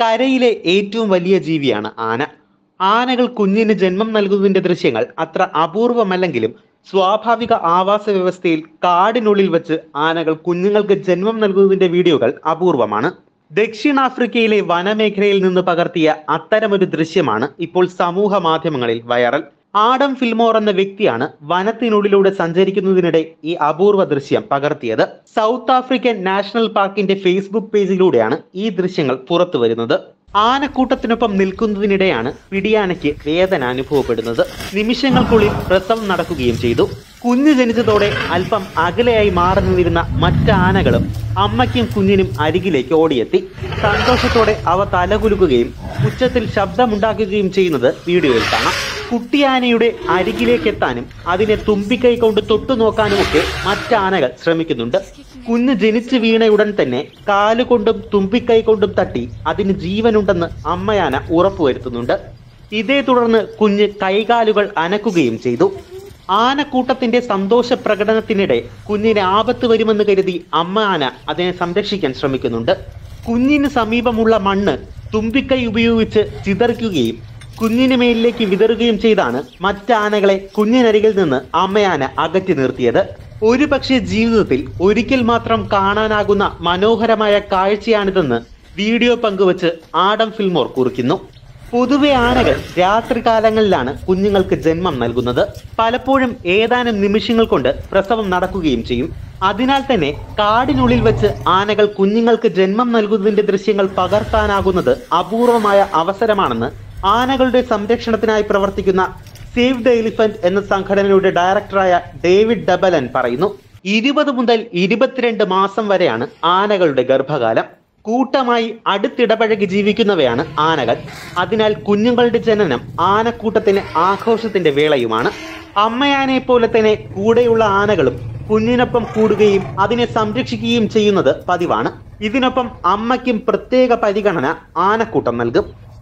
കരയിലെ ഏറ്റവും വലിയ ജീവിയാണ് ആന ആനകൾ കുഞ്ഞിന് ജന്മം നൽകുന്നതിന്റെ ദൃശ്യങ്ങൾ അത്ര അപൂർവമല്ലെങ്കിലും സ്വാഭാവിക ആവാസ വ്യവസ്ഥയിൽ കാടിനുള്ളിൽ വെച്ച് ആനകൾ കുഞ്ഞുങ്ങൾക്ക് ജന്മം നൽകുന്നതിന്റെ വീഡിയോകൾ അപൂർവമാണ് ദക്ഷിണാഫ്രിക്കയിലെ വനമേഖലയിൽ നിന്ന് പകർത്തിയ അത്തരമൊരു ദൃശ്യമാണ് ഇപ്പോൾ സമൂഹ മാധ്യമങ്ങളിൽ വൈറൽ ആഡം ഫിൽമോർ എന്ന വ്യക്തിയാണ് വനത്തിനുള്ളിലൂടെ സഞ്ചരിക്കുന്നതിനിടെ ഈ അപൂർവ ദൃശ്യം പകർത്തിയത് സൗത്ത് ആഫ്രിക്കൻ നാഷണൽ പാർക്കിന്റെ ഫേസ്ബുക്ക് പേജിലൂടെയാണ് ഈ ദൃശ്യങ്ങൾ പുറത്തു വരുന്നത് ആനക്കൂട്ടത്തിനൊപ്പം നിൽക്കുന്നതിനിടെയാണ് പിടിയാനയ്ക്ക് വേദന അനുഭവപ്പെടുന്നത് നിമിഷങ്ങൾക്കുള്ളിൽ പ്രസവം നടക്കുകയും ചെയ്തു കുഞ്ഞ് ജനിച്ചതോടെ അല്പം അകലെയായി മാറി നിന്നിരുന്ന മറ്റ് ആനകളും അമ്മയ്ക്കും കുഞ്ഞിനും അരികിലേക്ക് ഓടിയെത്തി സന്തോഷത്തോടെ അവ തലകുലുക്കുകയും ഉച്ചത്തിൽ ശബ്ദമുണ്ടാക്കുകയും ചെയ്യുന്നത് വീഡിയോയിൽ കാണാം കുട്ടിയാനയുടെ അരികിലേക്ക് എത്താനും അതിനെ തുമ്പിക്കൈ കൊണ്ട് തൊട്ടു നോക്കാനുമൊക്കെ മറ്റാനകൾ ശ്രമിക്കുന്നുണ്ട് കുഞ്ഞ് ജനിച്ചു വീണയുടൻ തന്നെ കാലുകൊണ്ടും തുമ്പിക്കൈ കൊണ്ടും തട്ടി അതിന് ജീവനുണ്ടെന്ന് അമ്മയാന ഉറപ്പുവരുത്തുന്നുണ്ട് ഇതേ തുടർന്ന് കുഞ്ഞ് കൈകാലുകൾ അനക്കുകയും ചെയ്തു ആനക്കൂട്ടത്തിന്റെ സന്തോഷ പ്രകടനത്തിനിടെ കുഞ്ഞിന് ആപത്ത് വരുമെന്ന് കരുതി അമ്മ ആന അതിനെ സംരക്ഷിക്കാൻ ശ്രമിക്കുന്നുണ്ട് കുഞ്ഞിന് സമീപമുള്ള മണ്ണ് തുമ്പിക്കൈ ഉപയോഗിച്ച് ചിതറിക്കുകയും കുഞ്ഞിന് മേലിലേക്ക് വിതറുകയും ചെയ്താണ് മറ്റാനകളെ കുഞ്ഞിനരികിൽ നിന്ന് അമ്മയാന അകറ്റി നിർത്തിയത് ഒരു പക്ഷേ ജീവിതത്തിൽ ഒരിക്കൽ മാത്രം കാണാനാകുന്ന മനോഹരമായ കാഴ്ചയാണിതെന്ന് വീഡിയോ പങ്കുവച്ച് ആഡം ഫിൽമോർ കുറിക്കുന്നു പൊതുവെ ആനകൾ രാത്രികാലങ്ങളിലാണ് കുഞ്ഞുങ്ങൾക്ക് ജന്മം നൽകുന്നത് പലപ്പോഴും ഏതാനും നിമിഷങ്ങൾ കൊണ്ട് പ്രസവം നടക്കുകയും ചെയ്യും അതിനാൽ തന്നെ കാടിനുള്ളിൽ വെച്ച് ആനകൾ കുഞ്ഞുങ്ങൾക്ക് ജന്മം നൽകുന്നതിന്റെ ദൃശ്യങ്ങൾ പകർത്താനാകുന്നത് അപൂർവമായ അവസരമാണെന്ന് ആനകളുടെ സംരക്ഷണത്തിനായി പ്രവർത്തിക്കുന്ന സേവ് ദ എലിഫന്റ് എന്ന സംഘടനയുടെ ഡയറക്ടറായ ഡേവിഡ് ഡബലൻ പറയുന്നു ഇരുപത് മുതൽ ഇരുപത്തിരണ്ട് മാസം വരെയാണ് ആനകളുടെ ഗർഭകാലം കൂട്ടമായി അടുത്തിടപഴകി ജീവിക്കുന്നവയാണ് ആനകൾ അതിനാൽ കുഞ്ഞുങ്ങളുടെ ജനനം ആനക്കൂട്ടത്തിന് ആഘോഷത്തിന്റെ വേളയുമാണ് അമ്മയാനയെ പോലെ തന്നെ കൂടെയുള്ള ആനകളും കുഞ്ഞിനൊപ്പം കൂടുകയും അതിനെ സംരക്ഷിക്കുകയും ചെയ്യുന്നത് പതിവാണ് ഇതിനൊപ്പം അമ്മയ്ക്കും പ്രത്യേക പരിഗണന ആനക്കൂട്ടം നൽകും